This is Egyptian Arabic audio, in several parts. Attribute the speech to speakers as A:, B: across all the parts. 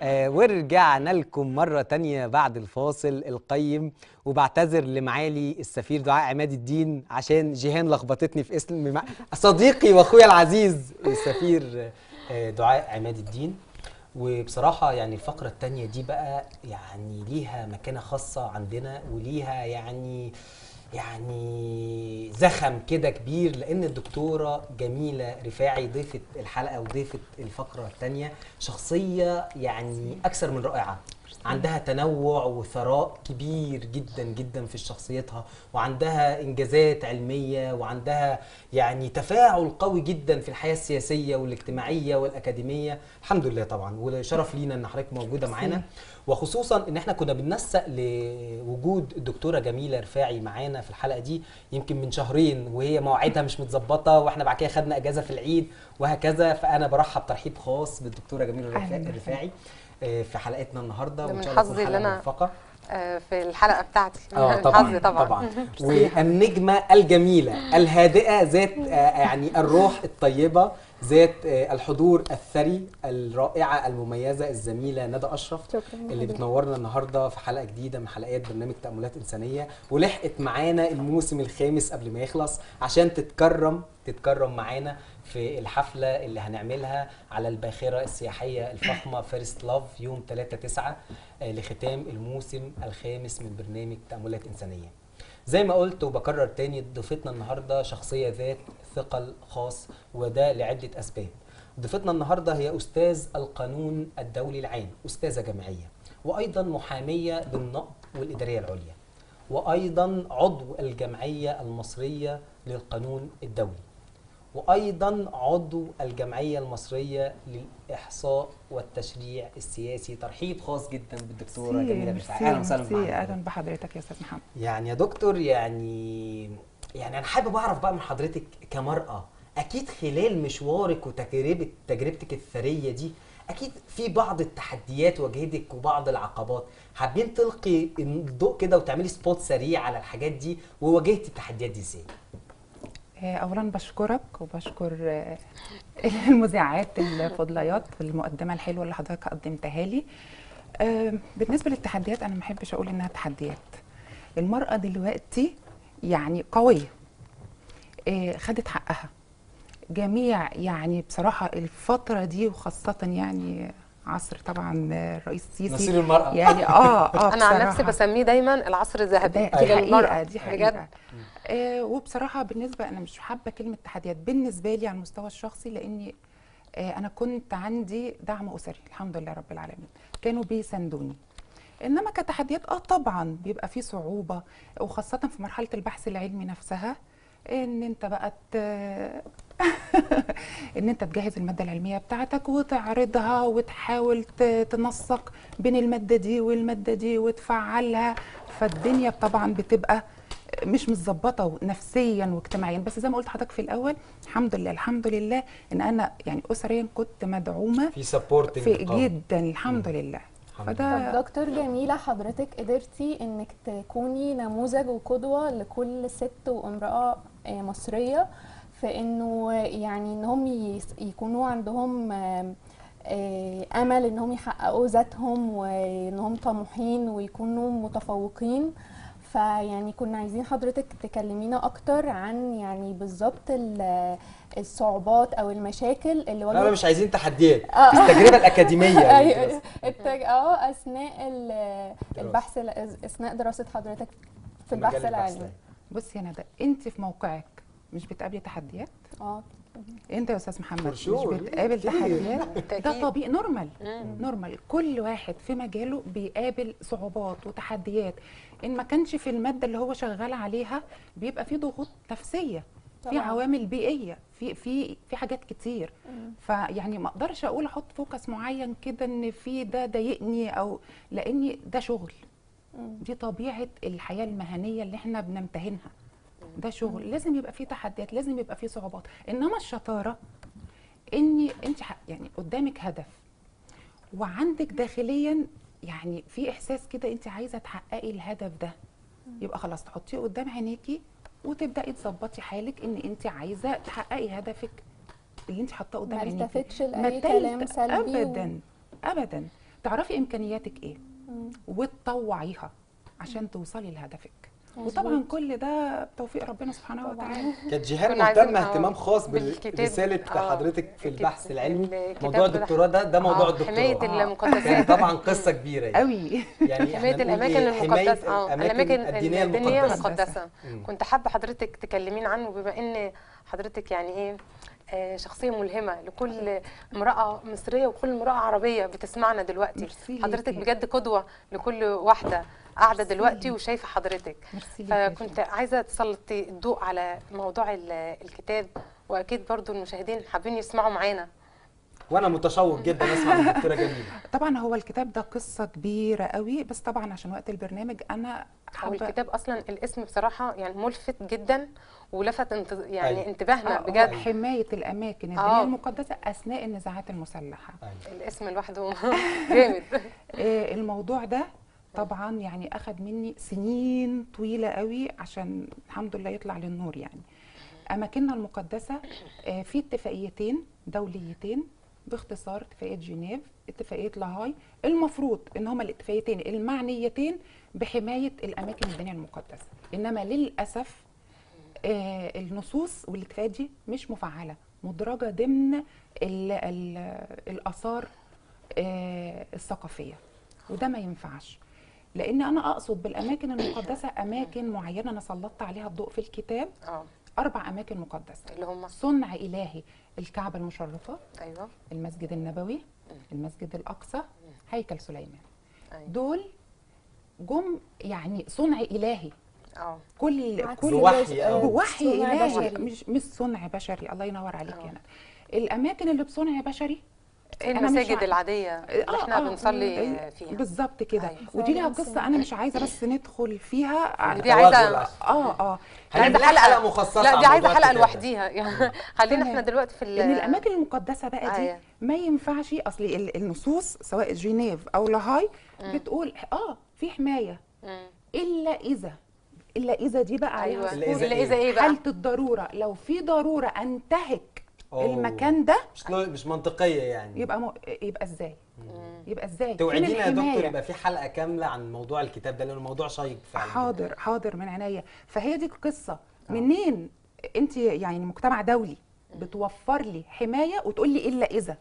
A: آه ورجعنا لكم مرة تانية بعد الفاصل القيم وبعتذر لمعالي السفير دعاء عماد الدين عشان جيهان لخبطتني في اسم مع- صديقي واخويا العزيز السفير آه دعاء عماد الدين وبصراحة يعني الفقرة التانية دي بقى يعني ليها مكانة خاصة عندنا وليها يعني يعني زخم كده كبير لان الدكتوره جميله رفاعي ضيفه الحلقه وضيفه الفقره الثانيه شخصيه يعني اكثر من رائعه عندها تنوع وثراء كبير جدا جدا في شخصيتها وعندها انجازات علميه وعندها يعني تفاعل قوي جدا في الحياه السياسيه والاجتماعيه والاكاديميه الحمد لله طبعا وشرف لينا ان حضرتك موجوده معانا وخصوصا ان احنا كنا بننسق لوجود الدكتوره جميله رفاعي معانا في الحلقه دي يمكن من شهرين وهي مواعيدها مش متظبطه واحنا بعد كده خدنا اجازه في العيد وهكذا فانا برحب ترحيب خاص بالدكتوره جميله
B: أهلاً
A: الرفاعي-
B: وسهلاً.
A: الرفاعي آه، في حلقتنا النهارده
C: ده
A: وان
C: من
A: شاء الله تكون
C: حظي اللي
A: حلقه
C: أنا-
A: موفقه
C: آه، في الحلقه بتاعتي
A: اه
C: من
A: طبعا
C: حظي طبعا,
A: طبعا والنجمه الجميله الهادئه ذات آه، يعني الروح الطيبه ذات آه، الحضور الثري الرائعه المميزه الزميله ندى اشرف
D: شكرا
A: اللي بتنورنا النهارده في حلقه جديده من حلقات برنامج تاملات انسانيه ولحقت معانا الموسم الخامس قبل ما يخلص عشان تتكرم تتكرم معانا في الحفله اللي هنعملها على الباخره السياحيه الفخمه فيرست لاف يوم 3 9 لختام الموسم الخامس من برنامج تاملات انسانيه. زي ما قلت وبكرر تاني ضيفتنا النهارده شخصيه ذات ثقل خاص وده لعده اسباب. ضيفتنا النهارده هي استاذ القانون الدولي العام، استاذه جامعيه وايضا محاميه بالنقض والاداريه العليا. وايضا عضو الجمعيه المصريه للقانون الدولي. وايضا عضو الجمعيه المصريه للاحصاء والتشريع السياسي ترحيب خاص جدا بالدكتوره جميله رفاعي اهلا وسهلا
B: ميرسي،
A: معانا
B: اهلا بحضرتك يا استاذ محمد
A: يعني يا دكتور يعني يعني انا حابب اعرف بقى من حضرتك كمراه اكيد خلال مشوارك وتجربه تجربتك الثريه دي اكيد في بعض التحديات واجهتك وبعض العقبات حابين تلقي الضوء كده وتعملي سبوت سريع على الحاجات دي وواجهتي التحديات دي ازاي
B: آه، اولا بشكرك وبشكر آه، المذيعات الفضليات في المقدمه الحلوه اللي حضرتك قدمتها لي آه، بالنسبه للتحديات انا ما احبش اقول انها تحديات المراه دلوقتي يعني قويه آه، خدت حقها جميع يعني بصراحه الفتره دي وخاصه يعني عصر طبعا آه، الرئيس السيسي
A: نصير المراه
B: يعني اه اه
C: انا عن نفسي
B: بصراحة.
C: بسميه دايما العصر الذهبي
B: ده دي
C: للمرأة.
B: حقيقه دي
C: بجد
B: حقيقه آه وبصراحه بالنسبه انا مش حابه كلمه تحديات بالنسبه لي على المستوى الشخصي لاني آه انا كنت عندي دعم اسري الحمد لله رب العالمين كانوا بيساندوني انما كتحديات اه طبعا بيبقى في صعوبه وخاصه في مرحله البحث العلمي نفسها ان انت بقى ت- ان انت تجهز الماده العلميه بتاعتك وتعرضها وتحاول ت- تنسق بين الماده دي والماده دي وتفعلها فالدنيا طبعا بتبقى مش متظبطه نفسيا واجتماعيا بس زي ما قلت لحضرتك في الاول الحمد لله الحمد لله ان انا يعني اسريا كنت مدعومه
A: في سبورتنج
B: في جدا الحمد لله
A: الحمد
B: فده
D: طب دكتور جميلة حضرتك قدرتي انك تكوني نموذج وقدوة لكل ست وامرأة آه، مصرية في انه يعني انهم يس- يكونوا عندهم آم، آه، امل انهم يحققوا ذاتهم وانهم طموحين ويكونوا متفوقين فيعني كنا عايزين حضرتك تكلمينا اكتر عن يعني بالظبط ال- الصعوبات او المشاكل اللي
A: لا
D: واجهت
A: لا مش عايزين تحديات
D: آه.
A: التجربه الاكاديميه
D: ايوه
A: للدراسة.
D: التج... اه اثناء ال- البحث ال- اثناء دراسه حضرتك في البحث
A: مجال
D: العلمي
A: ده.
B: بصي يا ندى انت في موقعك مش بتقابلي تحديات
D: اه
B: انت يا استاذ محمد
A: For
B: مش
A: sure.
B: بتقابل
A: كتير.
B: تحديات ده
C: بالتأكيد.
B: طبيعي نورمال
C: مم.
B: نورمال كل واحد في مجاله بيقابل صعوبات وتحديات ان ما كانش في الماده اللي هو شغال عليها بيبقى في ضغوط نفسيه في
D: طبعاً.
B: عوامل بيئيه في في في حاجات كتير فيعني ما اقدرش اقول احط فوكس معين كده ان في ده ضايقني او لاني ده شغل دي طبيعه الحياه المهنيه اللي احنا بنمتهنها ده شغل لازم يبقى فيه تحديات لازم يبقى فيه صعوبات انما الشطاره اني انت ح- يعني قدامك هدف وعندك داخليا يعني في احساس كده انت عايزه تحققي الهدف ده يبقى خلاص تحطيه قدام عينيكي وتبداي تظبطي حالك ان انت عايزه تحققي هدفك اللي انت حاطاه قدام
D: ما
B: عينيكي
D: التفتش
B: ما
D: لاي
B: تلت-
D: كلام سلبي و-
B: ابدا ابدا تعرفي امكانياتك ايه
D: مم.
B: وتطوعيها عشان توصلي لهدفك
D: مظبوط.
B: وطبعا كل ده بتوفيق ربنا سبحانه
D: طبعاً.
B: وتعالى
A: كانت جيهان
C: كنا عايزين-
A: مهتمه
C: آه،
A: اهتمام خاص
C: بالكتاب.
A: برساله
C: آه،
A: حضرتك في
C: الكت-
A: البحث العلمي
C: الكتاب
A: موضوع
C: ده-
A: الدكتوراه ده ده موضوع
C: آه،
A: الدكتوراه
C: حمايه
B: آه.
C: المقدسات
A: كان طبعا قصه كبيره يعني
B: قوي
A: يعني
C: حمايه
A: إحنا نقول
C: الاماكن
A: إيه؟ حماية
C: المقدسه اه
A: الاماكن الدينيه المقدسه
C: المقدسه
A: مم.
C: كنت حابه حضرتك تكلمين عنه بما ان حضرتك يعني ايه آه، شخصيه ملهمه لكل امراه مصريه وكل امراه عربيه بتسمعنا دلوقتي
B: ميرسي
C: حضرتك
B: ليكي.
C: بجد قدوه لكل واحده قاعده
B: ميرسي.
C: دلوقتي وشايفه حضرتك
B: ميرسي ليكي يا
C: فكنت
B: جيهان.
C: عايزه تسلطي الضوء على موضوع ال- الكتاب واكيد برضو المشاهدين حابين يسمعوا معانا
A: وانا متشوق جدا اسمع من الدكتوره جميله
B: طبعا هو الكتاب ده قصه كبيره قوي بس طبعا عشان وقت البرنامج انا
C: هو
B: حابه
C: الكتاب اصلا الاسم بصراحه يعني ملفت جدا ولفت انت يعني
A: أيوة.
C: انتباهنا
B: آه، هو
C: بجد
B: حمايه الاماكن الدينيه
C: آه.
B: المقدسه اثناء النزاعات المسلحه
A: أيوة.
C: الاسم لوحده جامد
B: آه، الموضوع ده طبعا يعني اخذ مني سنين طويله قوي عشان الحمد لله يطلع للنور يعني اماكننا المقدسه آه، في اتفاقيتين دوليتين باختصار اتفاقيه جنيف اتفاقيه لاهاي المفروض ان هما الاتفاقيتين المعنيتين بحمايه الاماكن الدينيه المقدسه انما للاسف آه، النصوص والاتفاقات دي مش مفعله مدرجه ضمن ال ال الاثار آه، الثقافيه وده ما ينفعش لان انا اقصد بالاماكن المقدسه اماكن معينه انا سلطت عليها الضوء في الكتاب
C: اه
B: اربع اماكن مقدسه
C: اللي هم
B: صنع الهي الكعبه المشرفه
C: ايوه
B: المسجد النبوي المسجد الاقصى هيكل سليمان
C: ايوه
B: دول جم يعني صنع الهي
C: اه
B: كل
D: عكس
B: كل
A: بوحي
D: البش-
A: أو-
B: بوحي
D: صنع
B: الهي
D: بشري.
B: مش مش صنع بشري الله ينور عليك
C: آه.
B: يا ندى الاماكن اللي بصنع بشري أنا مش
C: المساجد
B: ع-
C: العاديه اللي
B: آه،
C: احنا
B: آه،
C: بنصلي
B: آه،
C: فيها
B: بالظبط كده
C: أيوة.
B: ودي لها
D: فعلاً
B: قصه انا مش عايزه بس ندخل فيها
C: دي عايزه
A: تواصل
B: اه اه
A: هنعمل
C: عايزة
A: لها حلقه مخصصه
C: لا
A: عن
C: دي عايزه
A: موضوع
C: حلقه
A: الكتاب ده.
C: لوحديها يعني خلينا احنا
B: تمام.
C: دلوقتي في ال-
B: لان الاماكن المقدسه بقى دي
C: أيوة.
B: ما ينفعش اصل ال- النصوص سواء جنيف او لاهاي بتقول اه في حمايه
C: مم.
B: الا اذا الا اذا دي بقى عليها
C: ايوه
A: إلا
B: سكور.
A: إذا
C: الا
A: إيه؟
C: اذا ايه بقى
B: حاله الضروره لو في ضروره انتهك
A: أوه.
B: المكان ده
A: مش لو- مش منطقيه يعني
B: يبقى م... يبقى ازاي يبقى ازاي فين
A: توعدينا يا دكتور
B: الحماية؟
A: يبقى في حلقه كامله عن موضوع الكتاب ده لانه موضوع شيق فعلا
B: حاضر حاضر من عينيا فهي دي القصه منين انت يعني مجتمع دولي بتوفر لي حمايه وتقول لي الا اذا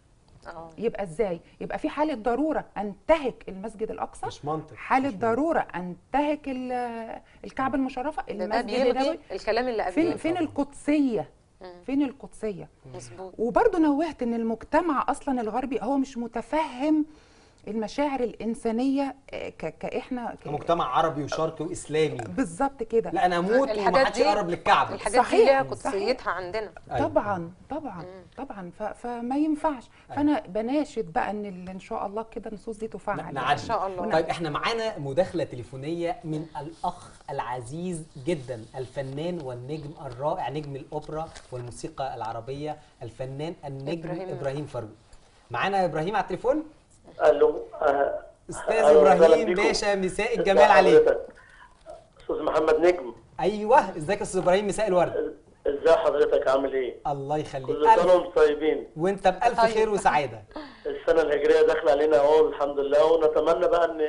C: اه
B: يبقى ازاي يبقى في حاله ضروره انتهك المسجد الاقصى
A: مش منطق
B: حاله
A: مش منطق.
B: ضروره انتهك ال- الكعبه المشرفه
C: ده, ده
B: المسجد
C: بيلغي
B: النبوي
C: الكلام اللي
B: فين
C: قبليه
B: فين القدسيه فين القدسيه
C: مظبوط
B: وبرضه نوهت ان المجتمع اصلا الغربي هو مش متفهم المشاعر الانسانيه آه، ك- كاحنا ك-
A: كمجتمع عربي وشرقي واسلامي
B: بالظبط كده
A: لا انا اموت
C: الحاجات
A: ومحدش
C: دي-
A: يقرب للكعبه
C: الحاجات دي
B: صحيح،
C: ليها
B: صحيح.
C: قدسيتها عندنا
A: أيوة.
B: طبعا طبعا طبعا ف- فما ينفعش فانا بناشد بقى ان ال- ان شاء الله كده النصوص دي تفعل
A: ن-
B: يعني.
A: نعدي
C: إن شاء الله.
A: طيب احنا معانا مداخله تليفونيه من الاخ العزيز جدا الفنان والنجم الرائع نجم الاوبرا والموسيقى العربيه الفنان النجم
C: إبراهيم.
A: ابراهيم, إبراهيم فاروق معانا يا ابراهيم على التليفون
E: الو آه،
A: استاذ
E: أهلا وسهلا
A: ابراهيم
E: بيكم.
A: باشا مساء
E: ازي
A: الجمال عليك
E: حضرتك؟ استاذ محمد نجم
A: ايوه ازيك يا استاذ ابراهيم مساء الورد
E: ازي حضرتك عامل ايه؟
A: الله يخليك
E: كل سنه
A: ألف
E: وانتم طيبين
A: وانت بالف
C: طيب.
A: خير وسعاده
E: السنه الهجريه داخله علينا اهو الحمد لله ونتمنى بقى ان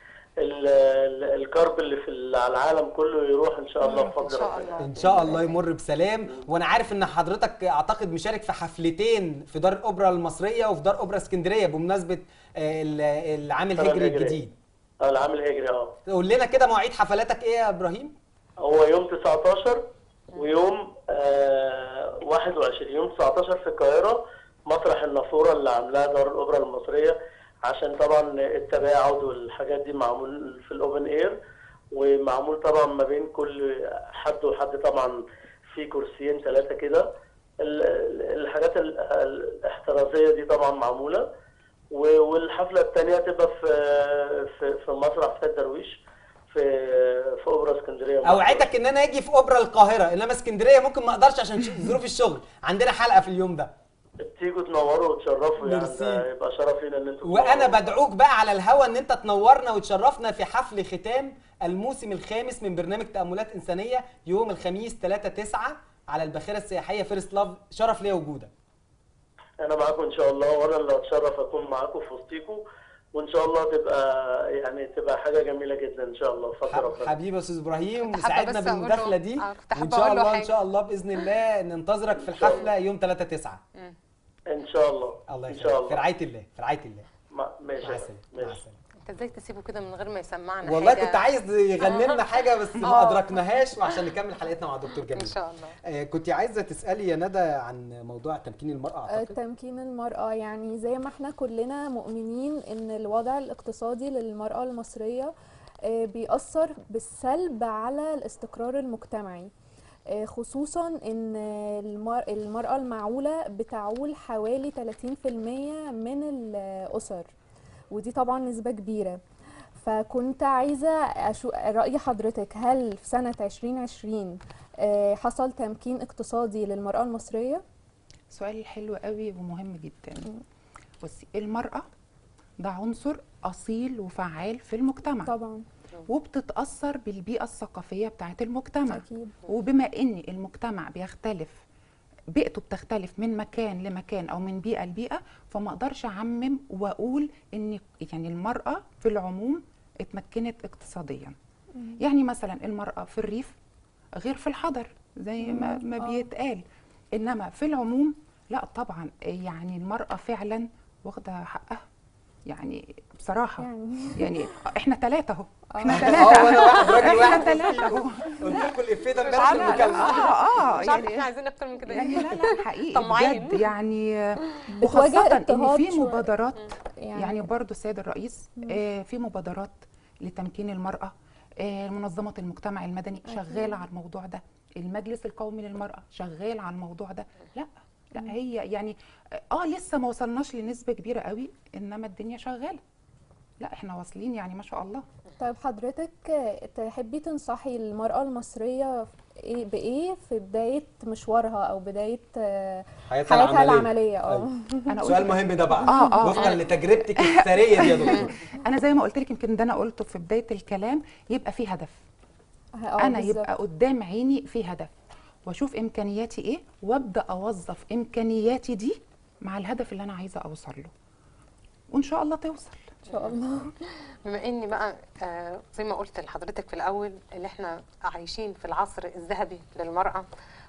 E: ال- ال- الكرب اللي في ال- على العالم كله يروح ان شاء الله بفضل
C: إن شاء
E: ربنا.
C: الله.
A: ان شاء الله يمر بسلام وانا عارف ان حضرتك اعتقد مشارك في حفلتين في دار الاوبرا المصريه وفي دار اوبرا اسكندريه بمناسبه آه، ال- العام
E: السنة
A: الهجري
E: الهجرية.
A: الجديد
E: اه العام الهجري اه
A: قول لنا كده مواعيد حفلاتك ايه يا ابراهيم
E: هو يوم 19 ويوم آه 21 يوم 19 في القاهره مسرح النافوره اللي عاملاها دار الاوبرا المصريه عشان طبعا التباعد والحاجات دي معمول في الاوبن اير ومعمول طبعا ما بين كل حد وحد طبعا في كرسيين ثلاثه كده ال- ال- الحاجات ال- الاحترازيه دي طبعا معموله و- والحفله الثانيه تبقى في في في مسرح فتاة درويش في في اوبرا اسكندريه
A: اوعدك ان انا اجي في اوبرا القاهره انما اسكندريه ممكن ما اقدرش عشان ش- ظروف الشغل عندنا حلقه في اليوم ده
E: تيجوا تنوروا وتشرفوا يعني
A: ميرسي.
E: ده يبقى شرف لينا ان انتوا
A: وانا
E: تنوروا.
A: بدعوك بقى على الهوا ان انت تنورنا وتشرفنا في حفل ختام الموسم الخامس من برنامج تاملات انسانيه يوم الخميس 3 9 على الباخره السياحيه فيرست لاف شرف ليا وجودك
E: انا معاكم ان شاء الله وانا اللي اتشرف اكون معاكم في وسطيكم وان شاء الله تبقى يعني تبقى حاجه جميله جدا ان شاء الله بفضل
A: ح-
E: ربنا
A: حبيبي يا استاذ ابراهيم
C: كنت حابة
A: وسعدنا
C: بس أقول له-
A: بالمداخله دي
C: آه، كنت
A: وان
C: حابة
A: شاء
C: أقول له
A: الله ان
C: حاجة.
A: شاء الله باذن الله ننتظرك في الحفله يوم 3 9
E: ان شاء الله
A: الله
E: ان
A: يخليك
E: شاء
A: في
E: الله
A: رعايه الله في رعايه الله
E: مع- ماشي
A: مع
E: يا
A: السلامه
E: فندم،
A: مع
E: ماشي
A: السلامه
C: انت ازاي تسيبه كده من غير ما يسمعنا
A: والله
C: حاجة؟
A: كنت عايز يغني لنا حاجه بس ما
C: آه.
A: ادركناهاش وعشان نكمل حلقتنا مع دكتور
C: ان
A: جميل
C: شاء الله
A: آه كنت عايزه تسالي يا ندى عن موضوع تمكين المراه
D: آه،
A: اعتقد
D: تمكين المرأة يعني زي ما احنا كلنا مؤمنين ان الوضع الاقتصادي للمرأة المصرية آه، بيأثر بالسلب على الاستقرار المجتمعي آه، خصوصا ان المر- المرأة المعولة بتعول حوالي 30% من الأسر ودي طبعا نسبة كبيرة فكنت عايزة أشو... رأي حضرتك هل في سنة 2020 آه، حصل تمكين اقتصادي للمرأة المصرية؟
B: سؤال حلو قوي ومهم جدا بصي المرأة ده عنصر أصيل وفعال في المجتمع
D: طبعا
B: وبتتأثر بالبيئة الثقافية بتاعة المجتمع
D: أكيد
B: وبما ان المجتمع بيختلف بيئته بتختلف من مكان لمكان او من بيئه لبيئه فما اقدرش اعمم واقول ان يعني المراه في العموم اتمكنت اقتصاديا يعني مثلا المراه في الريف غير في الحضر زي ما, ما
D: آه.
B: بيتقال انما في العموم لا طبعا يعني المراه فعلا واخده حقها يعني بصراحه
D: يعني
B: يعني احنا ثلاثه اهو احنا
A: اه
B: ثلاثه
A: وانا واحد راجل
B: احنا
A: واحد
B: ثلاثه اهو
A: قلت لكم الافيه ده
C: مش
A: امبارح في
C: عارفة.
A: المكالمه
B: اه
C: مش عارفه احنا
B: يعني
C: عايزين اكتر من كده
B: يعني
C: ايه
B: لا لا حقيقي
C: طماعين.
B: بجد يعني
D: بتواجه
B: وخاصة ان
D: اضطهاد
B: في
D: شوية.
B: مبادرات
D: يعني,
B: يعني برضو السيد الرئيس آه في مبادرات لتمكين المرأة آه منظمة المجتمع المدني شغالة على الموضوع ده المجلس القومي للمرأة شغال على الموضوع ده لا لا هي يعني اه لسه ما وصلناش لنسبة كبيرة قوي انما الدنيا شغالة لا احنا واصلين يعني ما شاء الله
D: طيب حضرتك آه، تحبي تنصحي المرأة المصرية إيه بإيه في بداية مشوارها أو بداية آه،
A: حياتها
D: حياتها
A: العملية.
D: العملية اه
A: أيوة.
B: انا
A: سؤال
B: قلت
A: مهم ده بقى
B: آه، آه.
A: وفقا لتجربتك الثريه دي يا دكتور
B: انا زي ما قلت لك يمكن ده انا قلته في بداية الكلام يبقى في هدف
D: آه،
B: انا
D: بالظبط.
B: يبقى قدام عيني في هدف واشوف امكانياتي ايه وابدا اوظف امكانياتي دي مع الهدف اللي انا عايزه اوصل له وان شاء الله توصل
D: إن شاء الله
C: بما اني بقى آه، زي ما قلت لحضرتك في الاول ان احنا عايشين في العصر الذهبي للمراه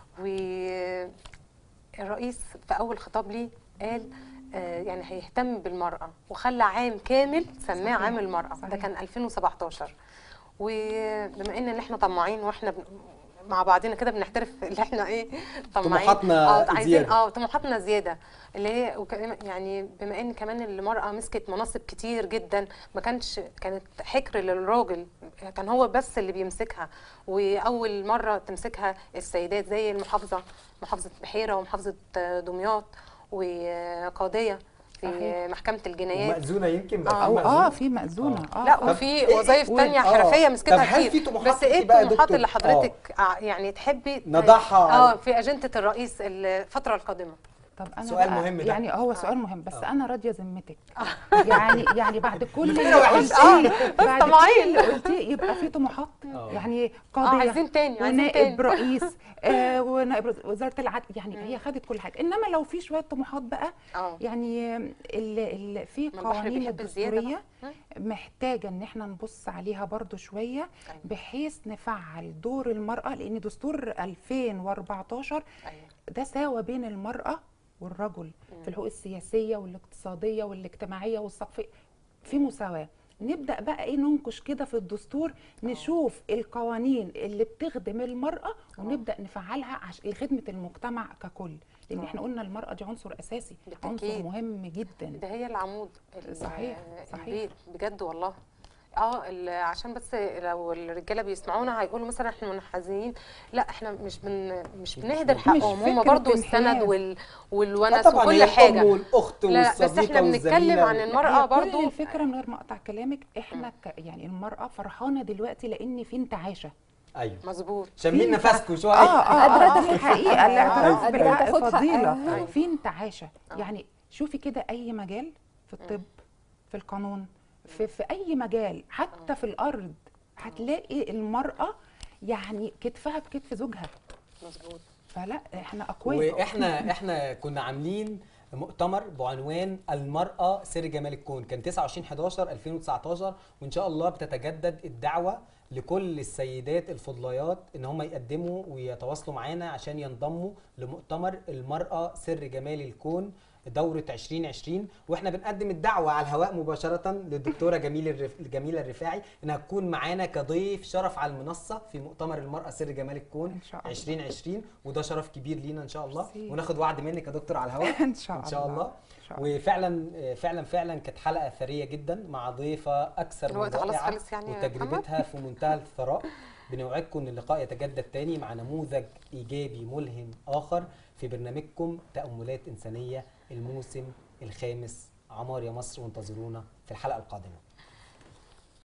C: والرئيس في اول خطاب ليه قال آه، يعني هيهتم بالمراه وخلى عام كامل سماه
B: صحيح،
C: عام المراه ده
B: صحيح.
C: كان 2017 وبما ان إحنا طماعين واحنا بن- مع بعضنا كده بنحترف اللي احنا ايه طماعين
A: طموحاتنا
C: اه عايزين
A: زيادة.
C: اه طموحاتنا زياده اللي هي وك- يعني بما ان كمان المراه مسكت مناصب كتير جدا ما كانش كانت حكر للراجل كان هو بس اللي بيمسكها واول مره تمسكها السيدات زي المحافظه محافظه بحيره ومحافظه دمياط وقاضيه في
B: صحيح.
C: محكمه الجنايات
A: ومأذونه يمكن بقى في
B: او
A: مأذونة.
B: اه في مأذونه اه
C: لا
B: طب
C: وفي
A: إيه-
C: وظائف
A: إيه-
C: تانية
A: آه.
C: حرفيه
A: طب
C: مسكتها
A: هل
C: كتير
A: في طموحات
C: بس ايه
A: أنت بقى يا
C: الطموحات
A: دكتور؟
C: اللي حضرتك ع- يعني تحبي
A: نضعها
C: اه في اجنده الرئيس الفتره القادمه
B: طب انا
A: سؤال
B: بقى
A: مهم ده.
B: يعني هو سؤال مهم بس
A: آه.
B: انا راضيه ذمتك يعني يعني بعد كل
A: مش
B: اللي
A: كده وحش.
B: قلتيه بعد كل
C: طماعين.
B: اللي قلتيه يبقى في طموحات
A: آه.
B: يعني
C: اه
B: قاضيه
C: عايزين تاني عايزين تاني
B: ونائب رئيس آه ونائب رئيس وزاره العدل يعني هي خدت كل حاجه انما لو في شويه طموحات بقى
C: اه
B: يعني ال ال في
C: ما البحر
B: قوانين
C: بيحب الزيادة بقى.
B: الدستوريه محتاجه ان احنا نبص عليها برضو شويه بحيث نفعل دور المراه لان دستور 2014
C: ايوه
B: ده ساوى بين المرأة والرجل في الحقوق السياسية والاقتصادية والاجتماعية والثقافية في مساواة نبدأ بقى ايه ننقش كده في الدستور نشوف القوانين اللي بتخدم المرأة ونبدأ نفعلها عش... لخدمة المجتمع ككل لأن
C: آه.
B: احنا قلنا المرأة دي عنصر أساسي عنصر
C: بالتأكيد.
B: مهم جدا
C: ده هي العمود ال-
B: صحيح، صحيح.
C: البيت بجد والله اه ال- عشان بس لو الرجاله بيسمعونا هيقولوا مثلا احنا منحازين لا احنا مش بن مش بنهدر حقهم هم
B: فكرة
C: برضو السند
B: انحياز.
C: وال
A: آه
C: والونس
A: طبعا
C: وكل
A: هي الام
C: حاجه
A: والاخت
C: لا لا بس
A: والصديقه
C: احنا بنتكلم
A: والزميلة
C: عن
A: وال-
C: المراه
B: هي كل
C: برضو
B: الفكرة من غير ما أقطع كلامك احنا ك... يعني المرأة فرحانة دلوقتي لأن في انتعاشة
A: ايوه
C: مظبوط
A: شامين
B: في
A: نفسكم شويه
B: اه اه
D: قادرة
B: آه،
D: تاخد
B: الحقيقه
D: حقها.
B: الاعتراف
D: قادرة
B: بالحق
D: تاخد
B: فضيله
D: حقها.
B: في انتعاشه
C: آه.
B: يعني شوفي كده اي مجال في الطب في القانون في, في اي مجال حتى في الارض هتلاقي المراه يعني كتفها بكتف زوجها
C: مظبوط
B: فلا احنا اقوياء
A: واحنا احنا كنا عاملين مؤتمر بعنوان المرأة سر جمال الكون كان 29 11 2019 وإن شاء الله بتتجدد الدعوة لكل السيدات الفضليات إن هم يقدموا ويتواصلوا معانا عشان ينضموا لمؤتمر المرأة سر جمال الكون دورة 2020 واحنا بنقدم الدعوة على الهواء مباشرة للدكتورة جميل الرف... جميلة الرفاعي انها تكون معانا كضيف شرف على المنصة في مؤتمر المرأة سر جمال الكون
B: إن شاء الله.
A: 2020 وده شرف كبير لينا ان شاء الله
B: ميرسي.
A: وناخد وعد منك يا دكتور على الهواء
B: ان شاء
A: ان شاء الله
B: إن شاء الله.
A: وفعلا فعلا فعلا كانت حلقه ثريه جدا مع ضيفه اكثر من
C: الوقت خلاص
A: رائعة
C: خلص يعني يا
A: وتجربتها في منتهى الثراء بنوعدكم ان اللقاء يتجدد تاني مع نموذج ايجابي ملهم اخر في برنامجكم تاملات انسانيه الموسم الخامس عمار يا مصر وانتظرونا في الحلقه القادمه